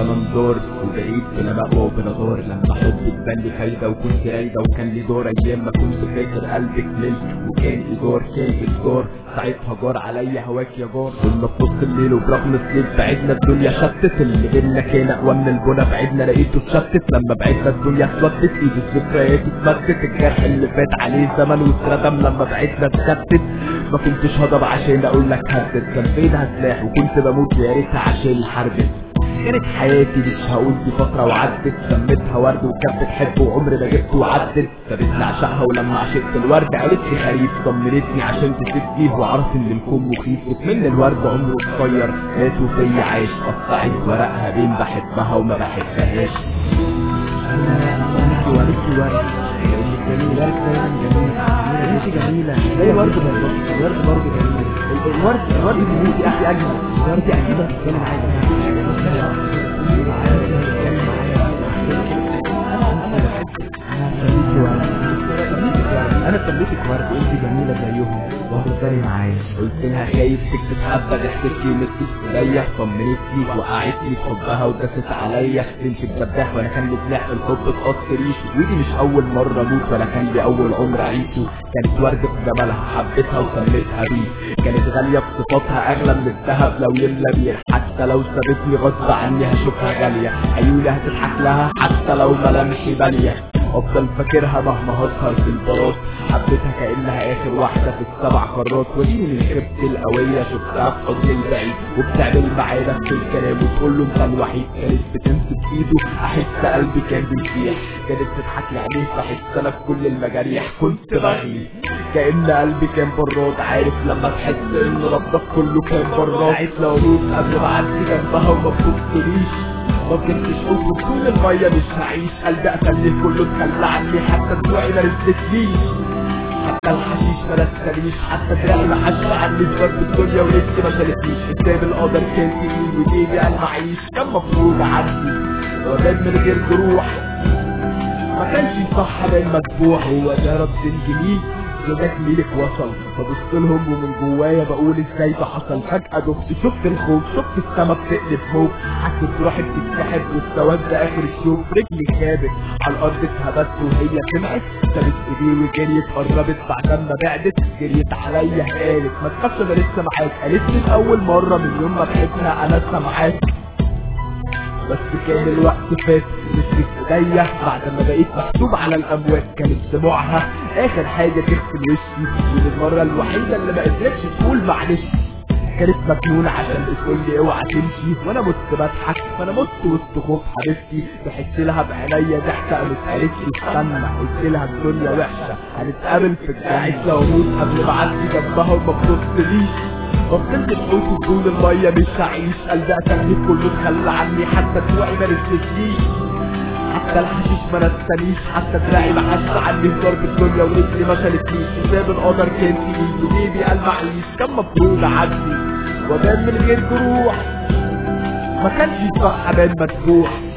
الزمن دور وبقيت بلا مأوى وبلا دار لما حبي تبان لي فايدة وكنت رايدة وكان لي دور ايام ما كنت فاكر قلبك ملك وكان ايجار كان ايجار ساعتها جار عليا هواك يا جار كنا في وسط الليل وبرغم السنين بعدنا الدنيا شتت اللي بينا كان اقوى من البنا بعدنا لقيته اتشتت لما بعدنا الدنيا اسودت ايد الذكريات اتمدت الجرح اللي فات عليه زمن واتردم لما بعدنا اتكتت ما كنتش هضب عشان اقول لك هدد كان بينها سلاح وكنت بموت يا ريتها عشان حربت كانت حياتي مش هقول دي فترة وعدت سميتها ورد وكانت بتحب وعمري ما جبت وعدت سابتني عشقها ولما عشقت الورد قالت لي خريف طمنتني عشان تسديه وعرفت ان الكون مخيف وكمان الورد عمره قصير مات وفيا عايش قطعت ورقها بين بحبها وما بحبهاش انا ورد ورد جميل ورد دايما جميل انت جميلة زي الورد بالظبط الورد برضه جميل ال- الورد الورد انت احلى اجمل الورد اكيد هتتكلم عادي انا سميتك ورد انت جميلة زيهم وهتفضلي معايا قلت لها خايف تكتب حبة ضحكت لي مسكت ايديا طمنتني وقعتني في حبها ودست عليا بنت الدباح وانا كان لي سلاح في الحب اتقص ريشه ودي مش اول مرة اموت ولا كان لي اول عمر اعيشه كانت وردة في جمالها حبيتها وسميتها بيه كانت غالية في صفاتها اغلى من الذهب لو يملى بيه حتى لو سابتني غصب عني هشوفها غالية عيوني هتضحك لها حتى لو ملامحي بالية افضل فاكرها مهما هسهر في البلاط حبيتها كانها اخر واحده في السبع قارات وديني من خيبه القويه شفتها في حضن البعيد وبتعمل معايا نفس الكلام وتقول له انت الوحيد كانت بتمسك ايده احس قلبي كان بيسيح كانت تضحك لي عليه فاحس انا في كل المجاريح كنت بغلي كان قلبي كان براد عارف لما تحس ان ربك كله كان براد عايز لو اموت قبل ما اعدي جنبها وما بتبصليش ما بجبتش قلت طول المية مش هعيش قلبي اخليه كله اتخلى عني حتى دموعي ما نزلتليش حتى الحشيش ما نسليش حتى دراعي ما حش عني بجد الدنيا ولسه ما شالتنيش قدام القدر كان تقيل وجيبي قال معيش كان مفروض اعدي وبان من غير جروح ما كانش صح بين مدفوع هو ده رد جميل زودك ميلك وصل فبص لهم ومن جوايا بقول ازاي ده حصل فجأة دخت شفت الخوف شفت السما بتقلب موج حسيت روحي بتتسحب والسواد ده اخر الشوف رجلي خابت على الارض اتهبت وهي سمعت سابت ايدي وجريت قربت بعد ما بعدت جريت عليا قالت ما تخافش انا لسه معاك قالت لي اول مرة من يوم ما بحبها انا لسه معاك بس كان الوقت فات مسكت ايديا بعد ما بقيت مكتوب على الاموات كانت دموعها اخر حاجة تغسل وشي ودي المرة الوحيدة اللي ما قدرتش تقول معلش كانت مجنونة عشان بتقول لي اوعى تمشي وانا مت بضحك فانا مت وسط خوف حبيبتي ضحكت لها بعينيا ضحكة قامت قالت لي استنى قلت لها الدنيا وحشة هنتقابل في الجاعد لو اموت قبل ما اعدي جنبها وما بتبصليش فضلت تحوط طول المية مش هعيش قلبي اتهني كله اتخلى عني حتى دموعي ما نزلتليش حتى الحشيش ما نستنيش حتى دراعي ما حس عني في ضرب الدنيا ورجلي ما شالتنيش حساب القدر كان تقيل وجيبي قال معيش كان مفروض اعدي وبان من غير جروح ما كانش صح بان مدفوع